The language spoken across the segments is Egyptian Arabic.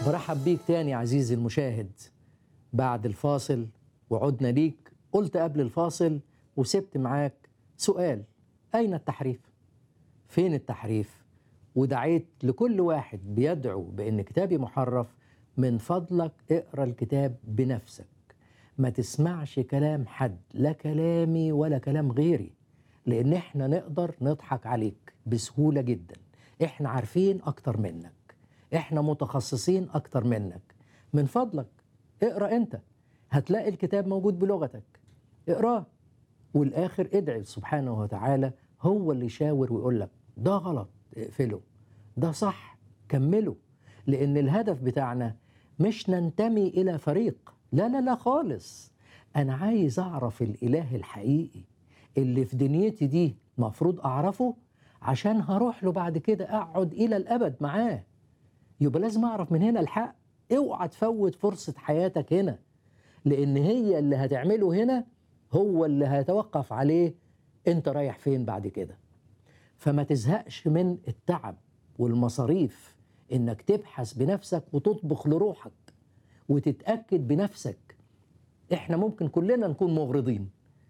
برحب بيك تاني عزيزي المشاهد بعد الفاصل وعدنا ليك قلت قبل الفاصل وسبت معاك سؤال أين التحريف؟ فين التحريف؟ ودعيت لكل واحد بيدعو بأن كتابي محرف من فضلك اقرأ الكتاب بنفسك ما تسمعش كلام حد لا كلامي ولا كلام غيري لأن احنا نقدر نضحك عليك بسهولة جدا احنا عارفين أكتر منك احنا متخصصين أكتر منك من فضلك اقرأ انت هتلاقي الكتاب موجود بلغتك اقراه والآخر ادعي سبحانه وتعالى هو اللي يشاور ويقول لك ده غلط اقفله ده صح كمله لأن الهدف بتاعنا مش ننتمي إلى فريق لا لا لا خالص أنا عايز أعرف الإله الحقيقي اللي في دنيتي دي مفروض أعرفه عشان هروح له بعد كده أقعد إلى الأبد معاه يبقى لازم أعرف من هنا الحق اوعى تفوت فرصة حياتك هنا لأن هي اللي هتعمله هنا هو اللي هيتوقف عليه أنت رايح فين بعد كده فما تزهقش من التعب والمصاريف إنك تبحث بنفسك وتطبخ لروحك وتتأكد بنفسك إحنا ممكن كلنا نكون مغرضين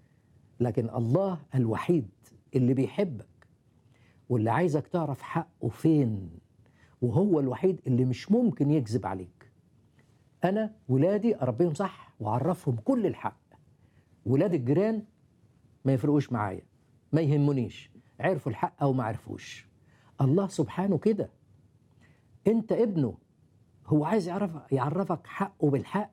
لكن الله الوحيد اللي بيحبك واللي عايزك تعرف حقه فين وهو الوحيد اللي مش ممكن يكذب عليك أنا ولادي أربيهم صح وأعرفهم كل الحق ولاد الجيران ما يفرقوش معايا ما يهمنيش عرفوا الحق أو ما عرفوش الله سبحانه كده أنت ابنه هو عايز يعرف يعرفك حقه بالحق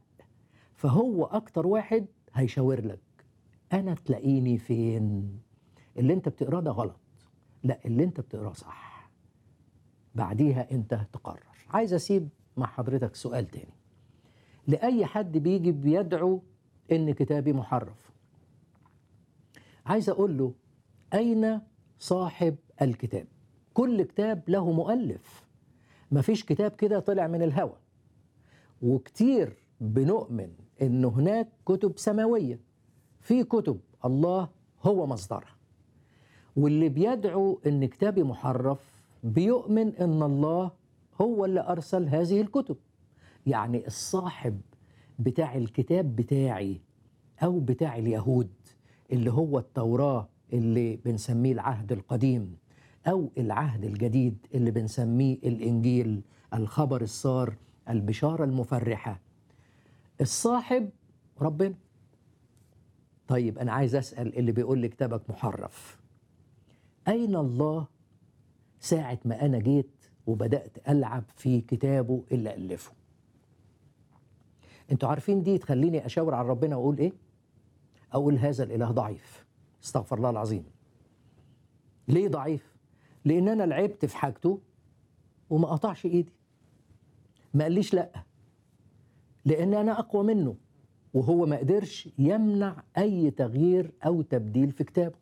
فهو أكتر واحد هيشاور لك أنا تلاقيني فين اللي أنت بتقراه ده غلط لا اللي أنت بتقراه صح بعديها أنت تقرر عايز أسيب مع حضرتك سؤال تاني لأي حد بيجي بيدعو إن كتابي محرف عايز أقول له أين صاحب الكتاب كل كتاب له مؤلف مفيش كتاب كده طلع من الهوى وكتير بنؤمن إن هناك كتب سماوية في كتب الله هو مصدرها واللي بيدعو إن كتابي محرف بيؤمن إن الله هو اللي أرسل هذه الكتب يعني الصاحب بتاع الكتاب بتاعي أو بتاع اليهود اللي هو التوراة اللي بنسميه العهد القديم أو العهد الجديد اللي بنسميه الإنجيل الخبر السار البشارة المفرحة الصاحب ربنا طيب أنا عايز أسأل اللي بيقول لي كتابك محرف أين الله ساعة ما أنا جيت وبدأت ألعب في كتابه اللي ألفه انتوا عارفين دي تخليني أشاور على ربنا وأقول إيه أقول هذا الإله ضعيف استغفر الله العظيم ليه ضعيف لأن أنا لعبت في حاجته وما قطعش إيدي ما قاليش لأ لأن أنا أقوى منه وهو ما قدرش يمنع أي تغيير أو تبديل في كتابه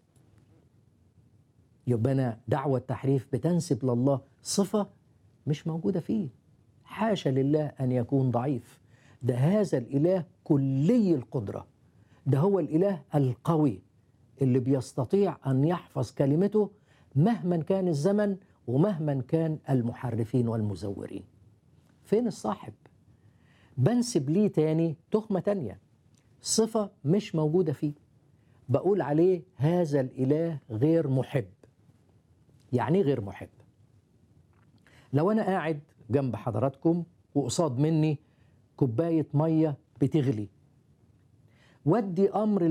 يبقى أنا دعوة التحريف بتنسب لله صفة مش موجودة فيه حاشا لله أن يكون ضعيف ده هذا الإله كلي القدرة ده هو الإله القوي اللي بيستطيع أن يحفظ كلمته مهما كان الزمن ومهما كان المحرفين والمزورين فين الصاحب بنسب ليه تاني تخمة تانية صفة مش موجودة فيه بقول عليه هذا الإله غير محب يعني غير محب لو أنا قاعد جنب حضراتكم وقصاد مني كوباية مية بتغلي ودي أمر